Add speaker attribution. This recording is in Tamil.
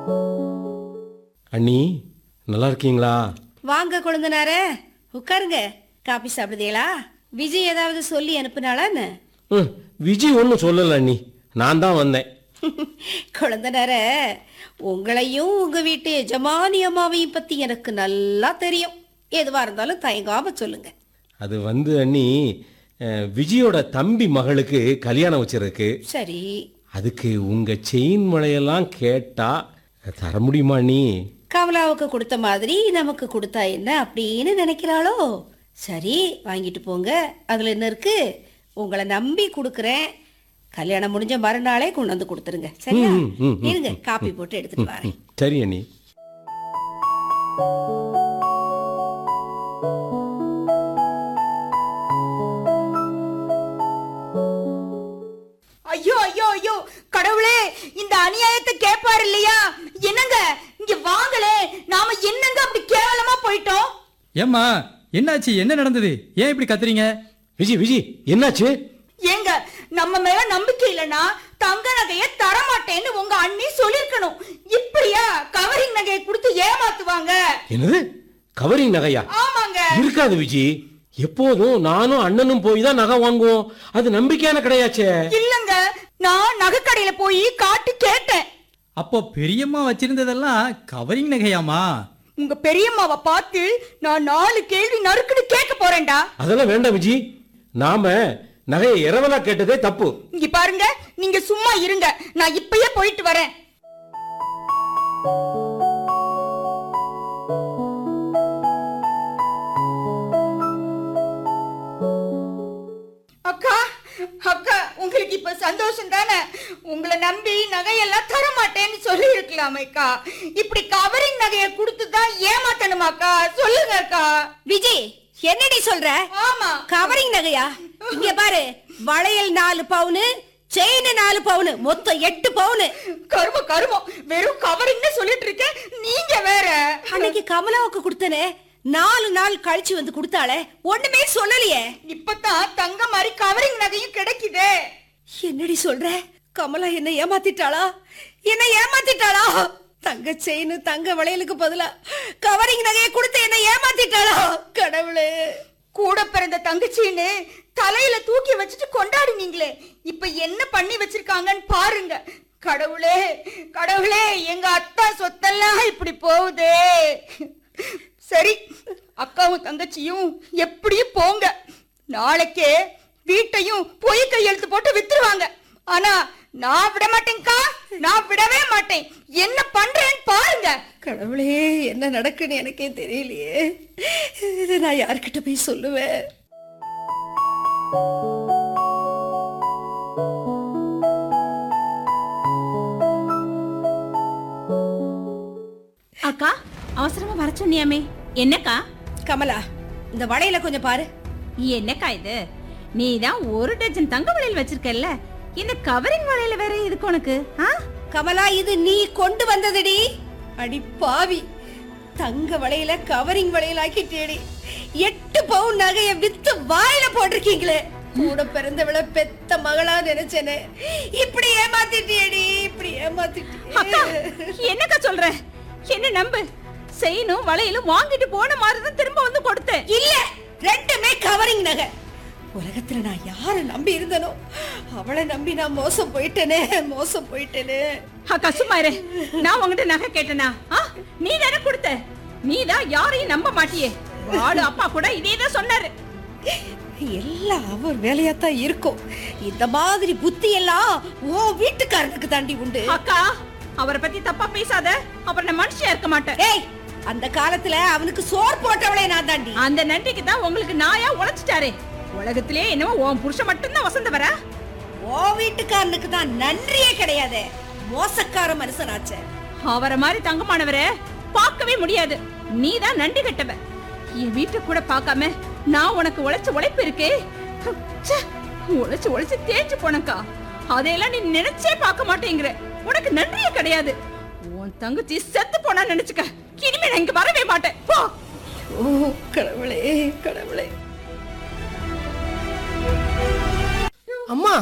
Speaker 1: அண்ணி நல்லா இருக்கீங்களா
Speaker 2: வாங்க கொழுந்தனாரே உட்காருங்க காபி சாப்பிடுதீங்களா விஜய் ஏதாவது சொல்லி அனுப்புனாளான்னு
Speaker 1: ம் விஜய் ஒன்றும் சொல்லலை அண்ணி நான் தான் வந்தேன்
Speaker 2: குழந்தனாரே உங்களையும் உங்க வீட்டு எஜமானி அம்மாவையும் பத்தி எனக்கு நல்லா தெரியும் எதுவா இருந்தாலும் தயங்காம சொல்லுங்க
Speaker 1: அது வந்து அண்ணி அஹ், விஜயோட தம்பி மகளுக்கு கல்யாணம் வச்சிருக்கு
Speaker 2: சரி
Speaker 1: அதுக்கு உங்க செயின் மலையெல்லாம் கேட்டா தர முடியுமா அண்ணி
Speaker 2: கமலாவுக்கு கொடுத்த மாதிரி நமக்கு கொடுத்தா என்ன அப்படின்னு நினைக்கிறாளோ சரி வாங்கிட்டு போங்க அதுல என்ன இருக்கு உங்களை நம்பி கொடுக்குறேன் கல்யாணம் முடிஞ்ச மறுநாளே கொண்டு வந்து கொடுத்துருங்க சரியா
Speaker 1: ம், ம், ம்,
Speaker 2: இருங்க காப்பி போட்டு எடுத்துட்டு வரேன்
Speaker 1: ம், சரி அண்ணி
Speaker 3: ஐயோ ஐயோ ஐயோ கடவுளே இந்த அநியாயத்தை கேட்பாரு இல்லையா என்னங்க இங்க வாங்களே நாம என்னங்க அப்படி கேவலமா போயிட்டோம்
Speaker 4: ஏம்மா என்னாச்சு என்ன நடந்தது ஏன் இப்படி கத்துறீங்க
Speaker 1: விஜய் விஜய் என்னாச்சு
Speaker 3: ஏங்க நம்ம மேல நம்பிக்கை இல்லனா தங்க நகைய தர மாட்டேன்னு உங்க அண்ணி சொல்லிருக்கணும் இப்படியா கவரிங் நகையை கொடுத்து ஏமாத்துவாங்க
Speaker 1: என்னது கவரிங் நகையா
Speaker 3: ஆமாங்க
Speaker 1: இருக்காது விஜய் எப்போதும் நானும் அண்ணனும் போய் தான் நகை வாங்குவோம் அது நம்பிக்கையான கிடையாச்சே
Speaker 3: இல்லங்க நான் நகைக்கடையில போய் காட்டி கேட்டேன்
Speaker 4: அப்போ பெரியம்மா வச்சிருந்ததெல்லாம் கவரிங் நகையாமா
Speaker 3: உங்க பெரியம்மாவை பார்த்து நான் நாலு கேள்வி நறுக்குன்னு கேட்க போறேன்டா
Speaker 1: அதெல்லாம் வேண்டாம் விஜய் நாம நகையை இரவலா கேட்டதே தப்பு
Speaker 3: இங்க பாருங்க நீங்க சும்மா இருங்க நான் இப்பயே போயிட்டு வரேன் அக்கா அக்கா உங்களுக்கு இப்ப சந்தோஷம் தானே உங்களை நம்பி நகையெல்லாம் தர மாட்டேன்னு சொல்லி இருக்கலாமேக்கா இப்படி கவரிங் நகையை கொடுத்து தான் ஏமாத்தணுமாக்கா சொல்லுங்க அக்கா
Speaker 2: விஜய் என்னடி சொல்ற
Speaker 3: ஆமா
Speaker 2: கவரிங் நகையா இங்க பாரு வளையல் நாலு பவுனு செயின் நாலு பவுனு மொத்தம் எட்டு பவுனு
Speaker 3: கருமம் கருமம் வெறும் கவரிங்னு சொல்லிட்டு இருக்க நீங்க வேற
Speaker 2: அன்னைக்கு கமலாவுக்கு கொடுத்தனே நாலு நாள் கழிச்சு வந்து கொடுத்தாளே ஒண்ணுமே சொல்லலையே
Speaker 3: இப்பதான் தங்க மாதிரி கவரிங் நகையும் கிடைக்குதே
Speaker 2: என்னடி சொல்ற கமலா என்ன ஏமாத்திட்டாளா என்ன ஏமாத்திட்டாளா தங்க செயின் தங்க வளையலுக்கு பதிலா கவரிங் நகையை கொடுத்து என்ன ஏமாத்திட்டாளா கடவுளே
Speaker 3: கூட பிறந்த தங்கச்சின்னு தலையில தூக்கி வச்சுட்டு கொண்டாடினீங்களே இப்ப என்ன பண்ணி வச்சிருக்காங்கன்னு பாருங்க கடவுளே கடவுளே எங்க அத்தா சொத்தெல்லாம் இப்படி போகுதே சரி அக்காவும் தங்கச்சியும் எப்படியும் போங்க நாளைக்கே வீட்டையும் பொய் கையெழுத்து போட்டு வித்துருவாங்க ஆனா நான் விட மாட்டேன்க்கா நான் விடவே மாட்டேன் என்ன பண்றேன்னு பாருங்க
Speaker 2: கடவுளே என்ன நடக்குன்னு எனக்கே தெரியலையே இதை நான் யார்கிட்ட போய் சொல்லுவேன்
Speaker 5: அக்கா அவசரமா வர சொன்னியாமே என்னக்கா
Speaker 2: கமலா இந்த வளையல கொஞ்சம் பாரு
Speaker 5: என்னக்கா இது நீ தான் ஒரு டஜன் தங்க வளையல் வச்சிருக்கல்ல இந்த கவரிங் வளையல வேற எதுக்கு உனக்கு ஆ?
Speaker 2: கமலா இது நீ கொண்டு வந்ததுடி அடி பாவி தங்க வளையல கவரிங் வளையல் ஆக்கிட்டேடி எட்டு பவுன் நகைய வித்து வாயில போட்டிருக்கீங்களே கூட பிறந்தவள பெத்த மகளா நினைச்சேனே இப்படி ஏமாத்திட்டியேடி இப்படி
Speaker 5: அக்கா
Speaker 2: ஏமாத்திட்டியே
Speaker 5: என்னக்கா சொல்ற என்ன நம்பு செயினும் வளையலும் வாங்கிட்டு போன மாதிரி தான் திரும்ப வந்து கொடுத்தேன்
Speaker 2: இல்ல ரெண்டுமே கவரிங் நகை உலகத்துல நான் யார நம்பி இருந்தனோ அவளை நம்பி நான் மோசம் போயிட்டேனே மோசம் போயிட்டேனே
Speaker 5: அக்கா சும்மா இரு நான் உன்கிட்ட நகை கேட்டனா ஆ? நீ தானே கொடுத்த நீ தான் யாரையும் நம்ப மாட்டியே வாடு அப்பா கூட இதே தான் சொன்னாரு
Speaker 2: எல்லாம் அவர் வேலையாத்தான் இருக்கும் இந்த மாதிரி புத்தி எல்லாம் ஓ வீட்டுக்காரனுக்கு தாண்டி உண்டு
Speaker 5: அக்கா அவரை பத்தி தப்பா பேசாத அப்புறம் நான் மனுஷியா இருக்க மாட்டேன்
Speaker 2: ஏய் அந்த காலத்துல அவனுக்கு சோர் போட்டவளே நான் தாண்டி
Speaker 5: அந்த நன்றிக்கு தான் உங்களுக்கு நாயா உழைச்சிட்டாரே உலகத்திலே என்னவோ உன் புருஷன் மட்டும்தான் வசந்த வர
Speaker 2: ஓ வீட்டுக்காரனுக்கு தான் நன்றியே கிடையாது மோசக்கார மனுஷனாச்சே
Speaker 5: அவரை மாதிரி தங்கமானவரை பார்க்கவே முடியாது நீ தான் நன்றி கட்டவ என் வீட்டை கூட பார்க்காம நான் உனக்கு உழைச்ச உழைப்பு இருக்கே ச்சே, உழைச்சு உழைச்சு தேய்ச்சு போனக்கா அதையெல்லாம் நீ நினைச்சே பார்க்க மாட்டேங்கிற உனக்கு நன்றியே கிடையாது உன் தங்கச்சி செத்து போனா நினைச்சுக்க இனிமே நான் இங்க வரவே மாட்டேன் போ
Speaker 2: ஓ கடவுளே கடவுளே
Speaker 1: அம்மா